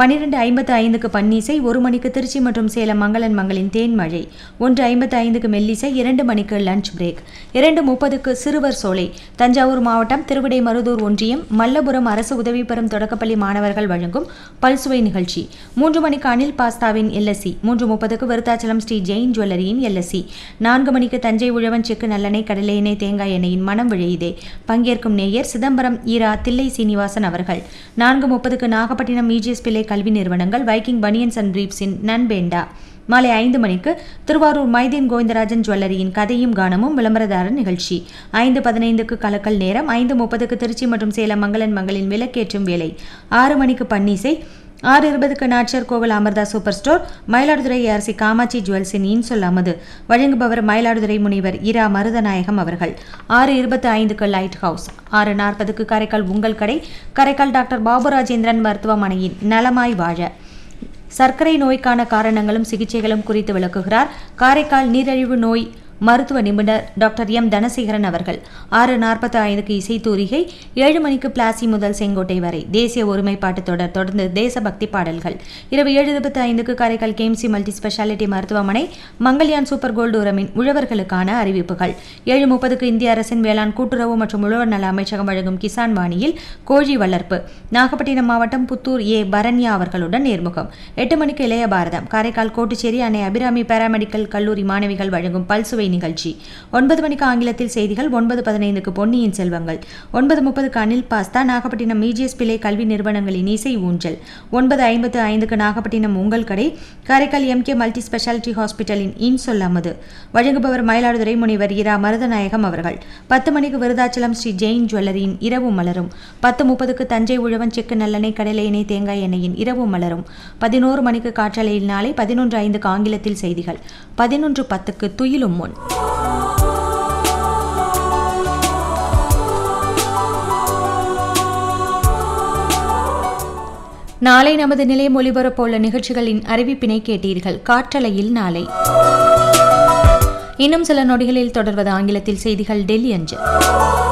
பன்னிரெண்டு ஐம்பத்து ஐந்துக்கு பன்னீசை ஒரு மணிக்கு திருச்சி மற்றும் சேலம் மங்களன் மங்களின் தேன்மழை ஒன்று ஐம்பத்து ஐந்துக்கு மெல்லிசை இரண்டு மணிக்கு லஞ்ச் பிரேக் இரண்டு முப்பதுக்கு சிறுவர் சோலை தஞ்சாவூர் மாவட்டம் திருவிடைமருதூர் ஒன்றியம் மல்லபுரம் அரசு உதவி பெறும் தொடக்கப்பள்ளி மாணவர்கள் வழங்கும் பல்சுவை நிகழ்ச்சி மூன்று மணிக்கு அனில் பாஸ்தாவின் எல்எஸ்சி மூன்று முப்பதுக்கு விருத்தாச்சலம் ஸ்ரீ ஜெயின் ஜுவல்லரியின் எல்எஸ்சி நான்கு மணிக்கு தஞ்சை உழவன் செக்கு நல்லெண்ணெய் கடலை எண்ணெய் தேங்காய் எண்ணெயின் மனம் விழையுதே பங்கேற்கும் நேயர் சிதம்பரம் ஈரா தில்லை சீனிவாசன் அவர்கள் நான்கு முப்பதுக்கு நாகப்பட்டினம் இஜிஎஸ் பிள்ளை கல்வி நிறுவனங்கள் வைக்கிங் பனியன்ஸ் அண்ட் பிரீப்ஸின் நன்பேண்டா மாலை ஐந்து மணிக்கு திருவாரூர் மைதீன் கோவிந்தராஜன் ஜுவல்லரியின் கதையும் கானமும் விளம்பரதாரர் நிகழ்ச்சி ஐந்து பதினைந்துக்கு கலக்கல் நேரம் ஐந்து முப்பதுக்கு திருச்சி மற்றும் சேலம் மங்களன் மங்களின் விலக்கேற்றும் வேலை ஆறு மணிக்கு பன்னீசை ஆறு இருபதுக்கு Nachiyar Koil Amirtha super store Mayiladuthurai ARC Kamatchi ஜுவல்ஸின் இன்சொல் அமது வழங்குபவர் மயிலாடுதுறை முனைவர் இரா மருதநாயகம் அவர்கள் ஆறு இருபத்தி ஐந்துக்கு லைட் ஹவுஸ் ஆறு நாற்பதுக்கு காரைக்கால் உங்கள் கடை காரைக்கால் டாக்டர் பாபு ராஜேந்திரன் மருத்துவமனையின் நலமாய் வாழ சர்க்கரை நோய்க்கான காரணங்களும் சிகிச்சைகளும் குறித்து விளக்குகிறார் காரைக்கால் நீரிழிவு நோய் மருத்துவ நிபுணர் டாக்டர் எம் தனசேகரன் அவர்கள் ஆறு நாற்பத்தி ஐந்துக்கு இசைத்தூரிகை ஏழு மணிக்கு பிளாசி முதல் செங்கோட்டை வரை தேசிய ஒருமைப்பாட்டு தொடர் தொடர்ந்து தேசபக்தி பாடல்கள் இரவு ஏழு இருபத்தி ஐந்துக்கு காரைக்கால் கேஎம்சி மல்டி ஸ்பெஷாலிட்டி மருத்துவமனை மங்கள்யான் சூப்பர் கோல்டு உரமின் உழவர்களுக்கான அறிவிப்புகள் ஏழு முப்பதுக்கு இந்திய அரசின் வேளாண் கூட்டுறவு மற்றும் உழவர் நல அமைச்சகம் வழங்கும் கிசான் வாணியில் கோழி வளர்ப்பு நாகப்பட்டினம் மாவட்டம் புத்தூர் ஏ பரண்யா அவர்களுடன் நேர்முகம் எட்டு மணிக்கு இளைய பாரதம் காரைக்கால் கோட்டுச்சேரி அன்னை அபிராமி பாராமெடிக்கல் கல்லூரி மாணவிகள் வழங்கும் பல்சுவை நிகழ்ச்சி ஒன்பது மணிக்கு ஆங்கிலத்தில் செய்திகள் ஒன்பது பதினைந்துக்கு பொன்னியின் செல்வங்கள் ஒன்பது முப்பதுக்கு அனில் பாஸ்தா நாகப்பட்டினம் இஜிஎஸ் பிள்ளை கல்வி நிறுவனங்களின் இசை ஊஞ்சல் ஒன்பது ஐம்பத்து ஐந்துக்கு நாகப்பட்டினம் உங்கள் கடை காரைக்கால் எம்கே மல்டி ஸ்பெஷாலிட்டி ஹாஸ்பிட்டலின் இன்சொல் அமது வழங்குபவர் மயிலாடுதுறை முனைவர் இரா மருதநாயகம் அவர்கள் பத்து மணிக்கு விருதாச்சலம் ஸ்ரீ ஜெயின் ஜுவல்லரியின் இரவு மலரும் பத்து முப்பதுக்கு தஞ்சை உழவன் செக்கு நல்லெண்ணெய் கடலை எண்ணெய் தேங்காய் எண்ணெயின் இரவு மலரும் பதினோரு மணிக்கு காற்றலையில் நாளை பதினொன்று ஐந்துக்கு ஆங்கிலத்தில் செய்திகள் பதினொன்று பத்துக்கு துயிலும் முன் நாளை நமது நிலையம் ஒலிபரப்பவுள்ள நிகழ்ச்சிகளின் அறிவிப்பினை கேட்டீர்கள் காற்றலையில் நாளை இன்னும் சில நொடிகளில் தொடர்வது ஆங்கிலத்தில் செய்திகள் டெல்லி அஞ்சல்